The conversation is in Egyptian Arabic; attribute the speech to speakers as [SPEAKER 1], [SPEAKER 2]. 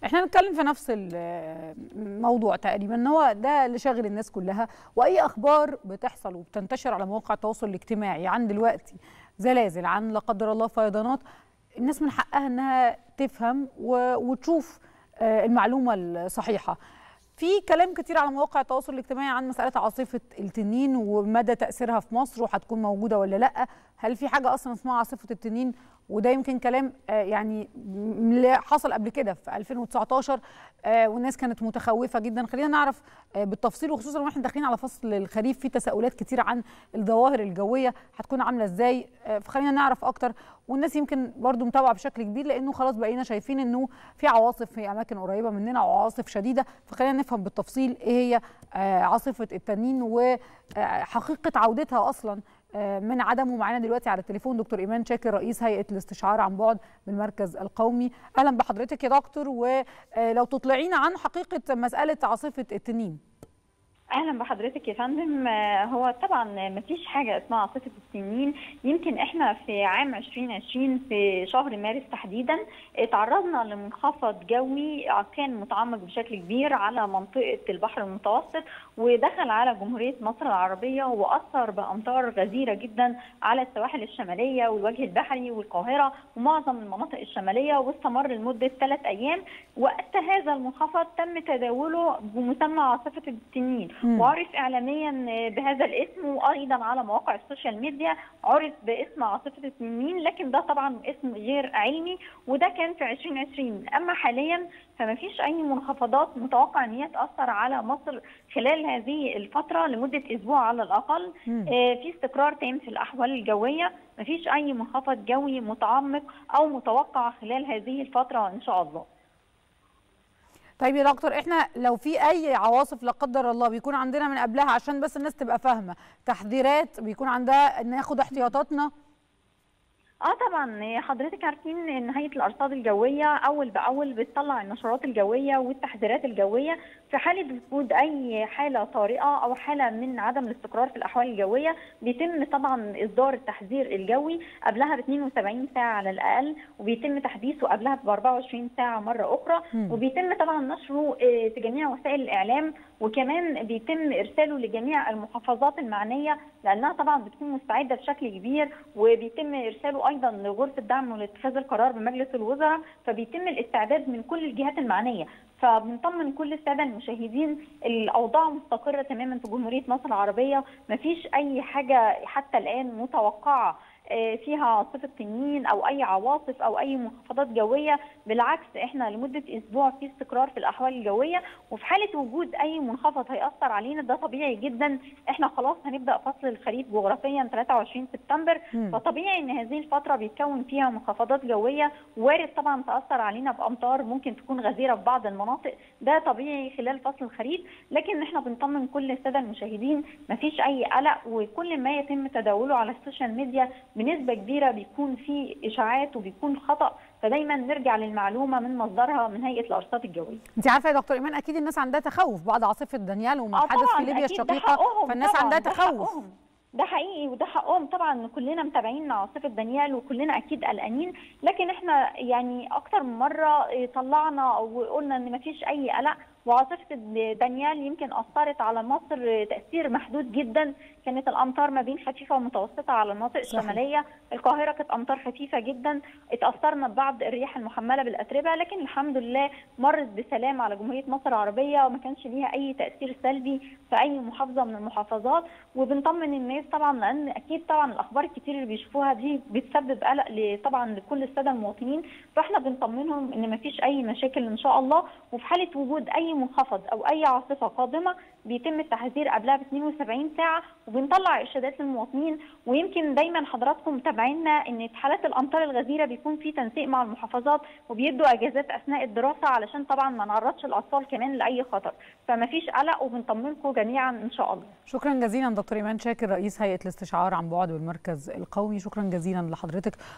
[SPEAKER 1] احنا هنتكلم في نفس الموضوع تقريبا ان هو ده اللي شاغل الناس كلها واي اخبار بتحصل وبتنتشر على مواقع التواصل الاجتماعي عن دلوقتي زلازل عن لا قدر الله فيضانات الناس من حقها انها تفهم وتشوف المعلومه الصحيحه في كلام كتير على مواقع التواصل الاجتماعي عن مساله عاصفه التنين ومدى تاثيرها في مصر وهتكون موجوده ولا لا هل في حاجه اصلا اسمها عاصفه التنين وده يمكن كلام يعني حصل قبل كده في 2019 والناس كانت متخوفه جدا خلينا نعرف بالتفصيل وخصوصا واحنا داخلين على فصل الخريف في تساؤلات كتير عن الظواهر الجويه هتكون عامله ازاي فخلينا نعرف اكتر والناس يمكن برضو متابعه بشكل كبير لانه خلاص بقينا شايفين انه في عواصف في اماكن قريبه مننا عواصف شديده فخلينا نفهم بالتفصيل ايه هي عاصفه التنين وحقيقه عودتها اصلا من عدمه معانا دلوقتي على التليفون دكتور ايمان شاكر رئيس هيئه الاستشعار عن بعد بالمركز القومي اهلا بحضرتك يا دكتور ولو تطلعينا عن حقيقه مساله عاصفه التنين
[SPEAKER 2] اهلا بحضرتك يا فندم هو طبعا ما فيش حاجه اسمها عاصفه التنين يمكن احنا في عام 2020 في شهر مارس تحديدا تعرضنا لمنخفض جوي كان متعمق بشكل كبير على منطقه البحر المتوسط ودخل على جمهوريه مصر العربيه واثر بامطار غزيره جدا على السواحل الشماليه والوجه البحري والقاهره ومعظم المناطق الشماليه واستمر لمده ثلاث ايام وقت هذا المنخفض تم تداوله بمسمى عاصفه التنين وعرف اعلاميا بهذا الاسم وايضا على مواقع السوشيال ميديا عرف باسم عاصفه التنين لكن ده طبعا اسم غير علمي وده كان في 2020 اما حاليا فما فيش اي منخفضات متوقع ان هي تاثر على مصر خلال هذه الفتره لمده اسبوع على الاقل آه في استقرار تام في الاحوال الجويه ما فيش اي منخفض جوي متعمق او متوقع خلال هذه الفتره ان شاء الله
[SPEAKER 1] طيب يا دكتور احنا لو في اي عواصف لا قدر الله بيكون عندنا من قبلها عشان بس الناس تبقى فاهمه تحذيرات بيكون عندها ناخد احتياطاتنا
[SPEAKER 2] اه طبعا حضرتك عارفين ان هيئه الارصاد الجويه اول باول بتطلع النشرات الجويه والتحذيرات الجويه في حاله وجود اي حاله طارئه او حاله من عدم الاستقرار في الاحوال الجويه بيتم طبعا اصدار التحذير الجوي قبلها ب 72 ساعه على الاقل وبيتم تحديثه قبلها ب 24 ساعه مره اخرى وبيتم طبعا نشره في جميع وسائل الاعلام وكمان بيتم ارساله لجميع المحافظات المعنيه لانها طبعا بتكون مستعده بشكل كبير وبيتم ارساله ايضا لغرفه دعم لاتخاذ القرار بمجلس الوزراء فبيتم الاستعداد من كل الجهات المعنيه فبنطمن كل الساده المشاهدين الاوضاع مستقره تماما في جمهوريه مصر العربيه مفيش اي حاجه حتى الان متوقعه فيها عاصفه تنين او اي عواصف او اي منخفضات جويه بالعكس احنا لمده اسبوع في استقرار في الاحوال الجويه وفي حاله وجود اي منخفض هياثر علينا ده طبيعي جدا احنا خلاص هنبدا فصل الخريف جغرافيا 23 سبتمبر م. فطبيعي ان هذه الفتره بيتكون فيها منخفضات جويه وارد طبعا تاثر علينا بامطار ممكن تكون غزيره في بعض المناطق ده طبيعي خلال فصل الخريف لكن احنا بنطمن كل الساده المشاهدين مفيش اي قلق وكل ما يتم تداوله على السوشيال ميديا بنسبه كبيره بيكون في اشاعات وبيكون خطا فدايما نرجع للمعلومه من مصدرها من هيئه الارصاد الجويه.
[SPEAKER 1] انت عارفه يا دكتور ايمان اكيد الناس عندها تخوف بعد عاصفه دانيال وما حدث في ليبيا الشقيقه فالناس عندها تخوف.
[SPEAKER 2] ده حقيقي وده حقهم طبعا كلنا متابعين عاصفه دانيال وكلنا اكيد قلقانين لكن احنا يعني اكتر من مره طلعنا وقلنا ان مفيش اي قلق وعاصفه دانيال يمكن اثرت على مصر تاثير محدود جدا كانت الامطار ما بين خفيفه ومتوسطه على المناطق الشماليه القاهره كانت امطار خفيفه جدا اتاثرنا ببعض الرياح المحمله بالاتربه لكن الحمد لله مرت بسلام على جمهوريه مصر العربيه وما كانش ليها اي تاثير سلبي في اي محافظه من المحافظات وبنطمن الناس طبعا لان اكيد طبعا الاخبار الكتير اللي بيشوفوها دي بتسبب قلق طبعا لكل الساده المواطنين فاحنا بنطمنهم ان ما فيش اي مشاكل ان شاء الله وفي حاله وجود اي منخفض او اي عاصفه قادمه بيتم التحذير قبلها ب 72 ساعه وبنطلع ارشادات للمواطنين ويمكن دايما حضراتكم متابعينا ان في حالات الامطار الغزيره بيكون في تنسيق مع المحافظات وبيدوا اجازات اثناء الدراسه علشان طبعا ما نعرضش الاطفال كمان لاي خطر فما فيش قلق وبنطمنكم جميعا ان شاء الله
[SPEAKER 1] شكرا جزيلا دكتور ايمان شاكر رئيس هيئه الاستشعار عن بعد بالمركز القومي شكرا جزيلا لحضرتك